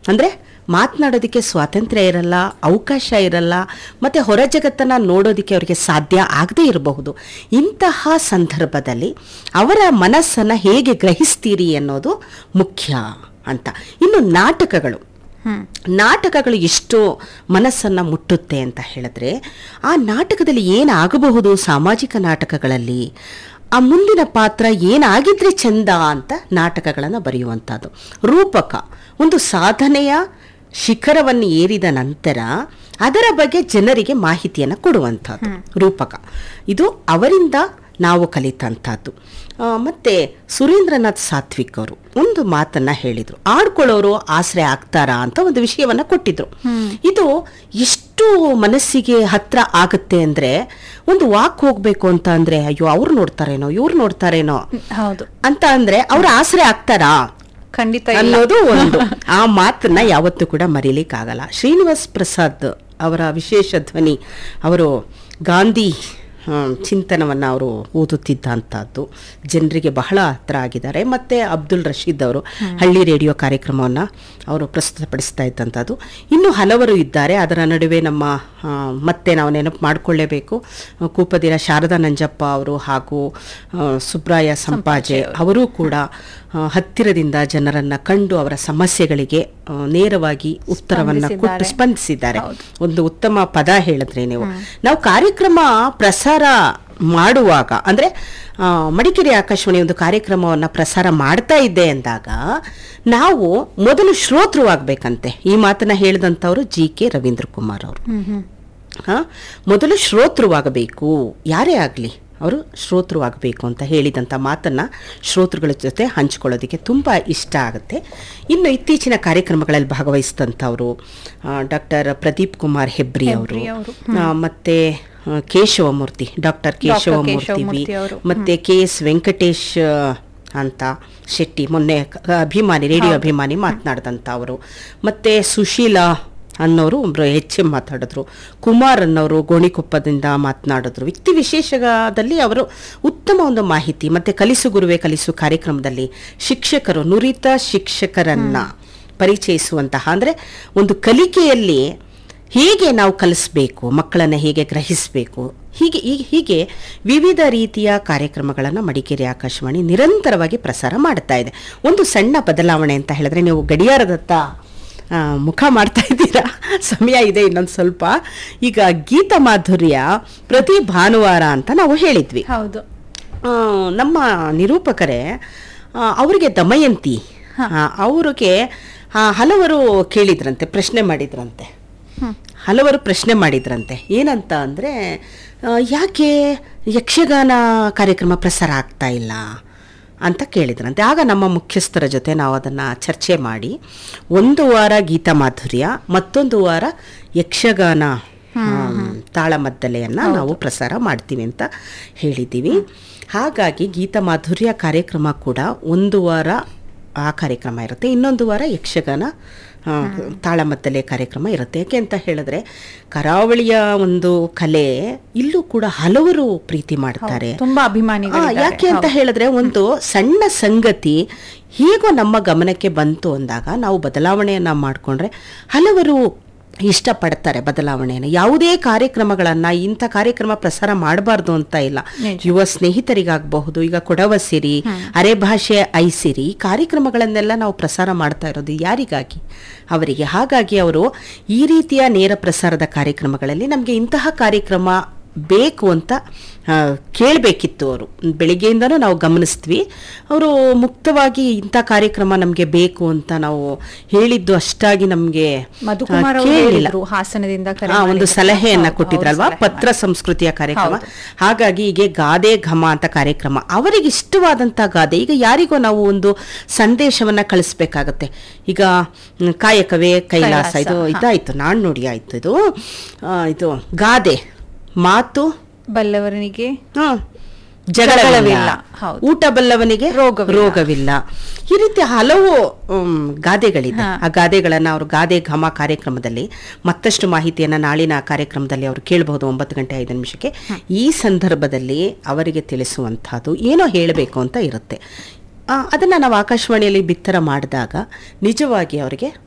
ಅಂದರೆ ಮಾತನಾಡೋದಕ್ಕೆ ಸ್ವಾತಂತ್ರ್ಯ ಇರಲ್ಲ ಅವಕಾಶ ಇರಲ್ಲ ಮತ್ತು ಹೊರ ಜಗತ್ತನ್ನು ನೋಡೋದಕ್ಕೆ ಅವರಿಗೆ ಸಾಧ್ಯ ಆಗದೇ ಇರಬಹುದು ಇಂತಹ ಸಂದರ್ಭದಲ್ಲಿ ಅವರ ಮನಸ್ಸನ್ನು ಹೇಗೆ ಗ್ರಹಿಸ್ತೀರಿ ಅನ್ನೋದು ಮುಖ್ಯ ಅಂತ ಇನ್ನು ನಾಟಕಗಳು ನಾಟಕಗಳು ಎಷ್ಟು ಮನಸ್ಸನ್ನು ಮುಟ್ಟುತ್ತೆ ಅಂತ ಹೇಳಿದ್ರೆ ಆ ನಾಟಕದಲ್ಲಿ ಏನಾಗಬಹುದು ಸಾಮಾಜಿಕ ನಾಟಕಗಳಲ್ಲಿ ಆ ಮುಂದಿನ ಪಾತ್ರ ಏನಾಗಿದ್ರೆ ಚಂದ ಅಂತ ನಾಟಕಗಳನ್ನು ಬರೆಯುವಂಥದ್ದು ರೂಪಕ ಒಂದು ಸಾಧನೆಯ ಶಿಖರವನ್ನು ಏರಿದ ನಂತರ ಅದರ ಬಗ್ಗೆ ಜನರಿಗೆ ಮಾಹಿತಿಯನ್ನು ಕೊಡುವಂಥದ್ದು ರೂಪಕ ಇದು ಅವರಿಂದ ನಾವು ಕಲಿತಂಥದ್ದು ಆ, ಮತ್ತೆ ಸುರೇಂದ್ರನಾಥ್ ಸಾತ್ವಿಕ್ ಅವರು ಒಂದು ಮಾತನ್ನ ಹೇಳಿದ್ರು ಆಡ್ಕೊಳ್ಳೋರು ಆಸರೆ ಆಗ್ತಾರಾ ಅಂತ ಒಂದು ವಿಷಯವನ್ನ ಕೊಟ್ಟಿದ್ರು ಇದು ಎಷ್ಟು ಮನಸ್ಸಿಗೆ ಹತ್ರ ಆಗುತ್ತೆ ಅಂದ್ರೆ ಒಂದು ವಾಕ್ ಹೋಗ್ಬೇಕು ಅಂತ ಅಂದ್ರೆ ಅಯ್ಯೋ ಅವ್ರು ನೋಡ್ತಾರೇನೋ ಇವ್ರು ನೋಡ್ತಾರೇನೋ ಹೌದು ಅಂತ ಅಂದ್ರೆ ಅವ್ರ ಆಸರೆ ಆಗ್ತಾರಾ ಖಂಡಿತ ಇಲ್ಲ ಅನ್ನೋದು ಒಂದು ಆ ಮಾತನ್ನ ಯಾವತ್ತೂ ಕೂಡ ಮರೀಲಿಕ್ಕಾಗಲ್ಲ ಶ್ರೀನಿವಾಸ್ ಪ್ರಸಾದ್ ಅವರ ವಿಶೇಷ ಧ್ವನಿ ಅವರು ಗಾಂಧಿ ಆ, ಚಿಂತನವನ್ನ ಅವರು ಓದುತ್ತಿದ್ದಂಥದ್ದು ಜನರಿಗೆ ಬಹಳ ಹತ್ರ ಆಗಿದ್ದಾರೆ ಮತ್ತೆ ಅಬ್ದುಲ್ ರಶೀದ್ ಅವರು ಹಳ್ಳಿ ರೇಡಿಯೋ ಕಾರ್ಯಕ್ರಮವನ್ನು ಅವರು ಪ್ರಸ್ತುತಪಡಿಸ್ತಾ ಇದ್ದಂಥದ್ದು ಇನ್ನು ಹಲವರು ಇದ್ದಾರೆ ಅದರ ನಡುವೆ ನಮ್ಮ ಆ, ಮತ್ತೆ ನಾವು ನೆನಪು ಮಾಡಿಕೊಳ್ಳೇಬೇಕು ಕೂಪದಿರ ಶಾರದಾ ನಂಜಪ್ಪ ಅವರು ಹಾಗೂ ಆ, ಸುಬ್ರಾಯ ಸಂಪಾಜೆ ಅವರೂ ಕೂಡ ಆ, ಹತ್ತಿರದಿಂದ ಜನರನ್ನ ಕಂಡು ಅವರ ಸಮಸ್ಯೆಗಳಿಗೆ ಆ, ನೇರವಾಗಿ ಉತ್ತರವನ್ನ ಕೊಟ್ಟು ಸ್ಪಂದಿಸಿದ್ದಾರೆ. ಸ್ಪಂದಿಸಿದ್ದಾರೆ ಹೌದು. ಒಂದು ಉತ್ತಮ ಪದ ಹೇಳಿದ್ರಿ ನೀವು ನಾವು ಕಾರ್ಯಕ್ರಮ ಪ್ರಸಾರ ಮಾಡುವಾಗ ಅಂದ್ರೆ ಆ, ಮಡಿಕೇರಿ ಆಕಾಶವಾಣಿ ಒಂದು ಕಾರ್ಯಕ್ರಮವನ್ನ ಪ್ರಸಾರ ಮಾಡ್ತಾ ಇದ್ದೆ ಅಂದಾಗ ನಾವು ಮೊದಲು ಶ್ರೋತೃವಾಗಬೇಕಂತೆ ಈ ಮಾತನ್ನ ಹೇಳಿದಂಥವ್ರು ಜಿ ಕೆ ರವೀಂದ್ರ ಕುಮಾರ್ ಅವರು ಆ, ಮೊದಲು ಶ್ರೋತೃವಾಗಬೇಕು ಯಾರೇ ಆಗಲಿ ಅವರು ಶ್ರೋತೃವಾಗಬೇಕು ಅಂತ ಹೇಳಿದಂಥ ಮಾತನ್ನು ಶ್ರೋತೃಗಳ ಜೊತೆ ಹಂಚ್ಕೊಳ್ಳೋದಕ್ಕೆ ತುಂಬ ಇಷ್ಟ ಆಗುತ್ತೆ ಇನ್ನು ಇತ್ತೀಚಿನ ಕಾರ್ಯಕ್ರಮಗಳಲ್ಲಿ ಭಾಗವಹಿಸಿದಂಥವರು ಡಾಕ್ಟರ್ ಪ್ರದೀಪ್ ಕುಮಾರ್ ಹೆಬ್ರಿ ಅವರು ಹೆಬ್ರಿ ಅವರು. ಆ, ಮತ್ತೆ ಆ, ಕೇಶವಮೂರ್ತಿ ಡಾಕ್ಟರ್ ಕೇಶವಮೂರ್ತಿ ವಿ ಕೇಶವಮೂರ್ತಿ ಅವರು. ಮತ್ತೆ ಕೆ ಎಸ್ ವೆಂಕಟೇಶ್ ಆ, ಅಂತ ಶೆಟ್ಟಿ ಮೊನ್ನೆ ಕ- ಅಭಿಮಾನಿ ರೇಡಿಯೋ ಅಭಿಮಾನಿ ಮಾತನಾಡಿದಂಥ ಅವರು ಮತ್ತೆ ಸುಶೀಲಾ ಅನ್ನೋರು ಒಬ್ರು ಹೆಚ್ಚು ಮಾತಾಡಿದ್ರು ಕುಮಾರ್ ಅನ್ನೋರು ಗೋಣಿಕೊಪ್ಪದಿಂದ ಮಾತನಾಡಿದ್ರು ವ್ಯಕ್ತಿ ವಿಶೇಷದಲ್ಲಿ ಅವರು ಉತ್ತಮ ಒಂದು ಮಾಹಿತಿ ಮತ್ತೆ ಕಲಿಸು ಗುರುವೆ ಕಲಿಸು ಕಾರ್ಯಕ್ರಮದಲ್ಲಿ ಶಿಕ್ಷಕರು ನುರಿತ ಶಿಕ್ಷಕರನ್ನ ಪರಿಚಯಿಸುವಂತಹ ಅಂದ್ರೆ ಒಂದು ಕಲಿಕೆಯಲ್ಲಿ ಹೇಗೆ ನಾವು ಕಲಿಸ್ಬೇಕು ಮಕ್ಕಳನ್ನು ಹೇಗೆ ಗ್ರಹಿಸಬೇಕು ಹೀಗೆ ಈ- ಹೀಗೆ ವಿವಿಧ ರೀತಿಯ ಕಾರ್ಯಕ್ರಮಗಳನ್ನು ಮಡಿಕೇರಿ ಆಕಾಶವಾಣಿ ನಿರಂತರವಾಗಿ ಪ್ರಸಾರ ಮಾಡ್ತಾ ಇದೆ ಒಂದು ಸಣ್ಣ ಬದಲಾವಣೆ ಅಂತ ಹೇಳಿದ್ರೆ ನೀವು ಗಡಿಯಾರದತ್ತ ಆ, ಮುಖ ಮಾಡ್ತಾ ಇದ್ದೀರಾ ಸಮಯ ಇದೆ ಇನ್ನೊಂದು ಸ್ವಲ್ಪ ಈಗ ಗೀತ ಮಾಧುರ್ಯ ಪ್ರತಿ ಭಾನುವಾರ ಅಂತ ನಾವು ಹೇಳಿದ್ವಿ ಹೌದು ಆ, ನಮ್ಮ ನಿರೂಪಕರೇ ಆ, ಅವರಿಗೆ ದಮಯಂತಿ ಆ, ಅವ್ರಿಗೆ ಆ, ಹಲವರು ಕೇಳಿದ್ರಂತೆ ಪ್ರಶ್ನೆ ಮಾಡಿದ್ರಂತೆ ಹಲವರು ಪ್ರಶ್ನೆ ಮಾಡಿದ್ರಂತೆ ಏನಂತ ಅಂದರೆ ಯಾಕೆ ಯಕ್ಷಗಾನ ಕಾರ್ಯಕ್ರಮ ಪ್ರಸಾರ ಆಗ್ತಾ ಇಲ್ಲ ಅಂತ ಕೇಳಿದ್ರಂತೆ ಆಗ ನಮ್ಮ ಮುಖ್ಯಸ್ಥರ ಜೊತೆ ನಾವು ಅದನ್ನು ಚರ್ಚೆ ಮಾಡಿ ಒಂದು ವಾರ ಗೀತ ಮಾಧುರ್ಯ ಮತ್ತೊಂದು ವಾರ ಯಕ್ಷಗಾನ ಆಮ್, ತಾಳಮದ್ದಲೆಯನ್ನು ನಾವು ಪ್ರಸಾರ ಮಾಡ್ತೀವಿ ಅಂತ ಹೇಳಿದ್ದೀವಿ ಹಾಗಾಗಿ ಗೀತ ಮಾಧುರ್ಯ ಕಾರ್ಯಕ್ರಮ ಕೂಡ ಒಂದು ವಾರ ಆ ಕಾರ್ಯಕ್ರಮ ಇರುತ್ತೆ ಇನ್ನೊಂದು ವಾರ ಯಕ್ಷಗಾನ ಆ, ತಾಳಮದ್ದಲೆ ಕಾರ್ಯಕ್ರಮ ಇರುತ್ತೆ ಯಾಕೆ ಅಂತ ಹೇಳಿದ್ರೆ ಕರಾವಳಿಯ ಒಂದು ಕಲೆ ಇಲ್ಲೂ ಕೂಡ ಹಲವರು ಪ್ರೀತಿ ಮಾಡ್ತಾರೆ ತುಂಬಾ ಆ, ಅಭಿಮಾನಿಗಳು ಯಾಕೆ ಅಂತ ಹೇಳಿದ್ರೆ ಒಂದು ಸಣ್ಣ ಸಂಗತಿ ಹೇಗೋ ನಮ್ಮ ಗಮನಕ್ಕೆ ಬಂತು ಅಂದಾಗ ನಾವು ಬದಲಾವಣೆಯನ್ನ ಮಾಡಿಕೊಂಡ್ರೆ ಹಲವರು ಇಷ್ಟಪಡ್ತಾರೆ ಬದಲಾವಣೆಯನ್ನು ಯಾವುದೇ ಕಾರ್ಯಕ್ರಮಗಳನ್ನ ಇಂಥ ಕಾರ್ಯಕ್ರಮ ಪ್ರಸಾರ ಮಾಡಬಾರ್ದು ಅಂತ ಇಲ್ಲ ಯುವ ಸ್ನೇಹಿತರಿಗಾಗಬಹುದು ಈಗ ಕೊಡವ ಸಿರಿ ಅರೆ ಭಾಷೆ ಐಸಿರಿ ಈ ಕಾರ್ಯಕ್ರಮಗಳನ್ನೆಲ್ಲ ನಾವು ಪ್ರಸಾರ ಮಾಡ್ತಾ ಇರೋದು ಯಾರಿಗಾಗಿ ಅವರಿಗೆ ಹಾಗಾಗಿ ಅವರು ಈ ರೀತಿಯ ನೇರ ಪ್ರಸಾರದ ಕಾರ್ಯಕ್ರಮಗಳಲ್ಲಿ ನಮಗೆ ಇಂತಹ ಕಾರ್ಯಕ್ರಮ ಬೇಕು ಅಂತ ಕೇಳಬೇಕಿತ್ತು ಅವರು ಬೆಳಿಗ್ಗೆಯಿಂದನೂ ನಾವು ಗಮನಿಸ್ತೀವಿ ಅವರು ಮುಕ್ತವಾಗಿ ಇಂಥ ಕಾರ್ಯಕ್ರಮ ನಮಗೆ ಬೇಕು ಅಂತ ನಾವು ಹೇಳಿದ್ದು ಅಷ್ಟಾಗಿ ನಮಗೆ ಮಧುಕುಮಾರ್ ಅವರು ಹೇಳಿದ್ರು ಹಾಸನದಿಂದ ಕರೆ ಆ, ಒಂದು ಮಾಡಿದ್ರು. ಸಲಹೆಯನ್ನ ಹೌದು, ಕೊಟ್ಟಿದ್ರಲ್ವಾ ಹೌದು, ಪತ್ರ ಸಂಸ್ಕೃತಿಯ ಕಾರ್ಯಕ್ರಮ ಹೌದು. ಹಾಗಾಗಿ ಹೀಗೆ ಗಾದೆ ಘಮ ಅಂತ ಕಾರ್ಯಕ್ರಮ ಅವರಿಗೆ ಇಷ್ಟವಾದಂತ ಗಾದೆ ಈಗ ಯಾರಿಗೋ ನಾವು ಒಂದು ಸಂದೇಶವನ್ನ ಕಳಿಸ್ಬೇಕಾಗತ್ತೆ ಈಗ ಮ್, ಕಾಯಕವೇ ಕೈಲಾಸ ಕೈಲಾಸ, ಇದು ಹಾ. ಇದಾಯ್ತು ನಾನ್ ನುಡಿ ಆಯ್ತು ಇದು ಆ, ಇದು ಗಾದೆ ಮಾತು ಬಲ್ಲವರನಿಗೆ ಹ, ಜಗಳವಿಲ್ಲ. ಜಗಳವಿಲ್ಲ ಹೌದು. ಊಟ ಬಲ್ಲವನಿಗೆ ರೋಗವಿಲ್ಲ. ರೋಗವಿಲ್ಲ ಈ ರೀತಿ ಹಲವು ಉಮ್, ಗಾದೆಗಳಿದೆ ಹಾ. ಆ ಗಾದೆಗಳನ್ನ ಅವರು ಗಾದೆ ಘಮ ಕಾರ್ಯಕ್ರಮದಲ್ಲಿ ಮತ್ತಷ್ಟು ಮಾಹಿತಿಯನ್ನ ನಾಳಿನ ಕಾರ್ಯಕ್ರಮದಲ್ಲಿ ಅವರು ಕೇಳಬಹುದು ಒಂಬತ್ತು ಗಂಟೆ ಐದು ನಿಮಿಷಕ್ಕೆ ಈ ಸಂದರ್ಭದಲ್ಲಿ ಅವರಿಗೆ ತಿಳಿಸುವಂತಹದ್ದು ಏನೋ ಹೇಳಬೇಕು ಅಂತ ಇರುತ್ತೆ ಆ, ಅದನ್ನ ನಾವು ಆಕಾಶವಾಣಿಯಲ್ಲಿ ಬಿತ್ತರ ಮಾಡಿದಾಗ ನಿಜವಾಗಿ ಅವರಿಗೆ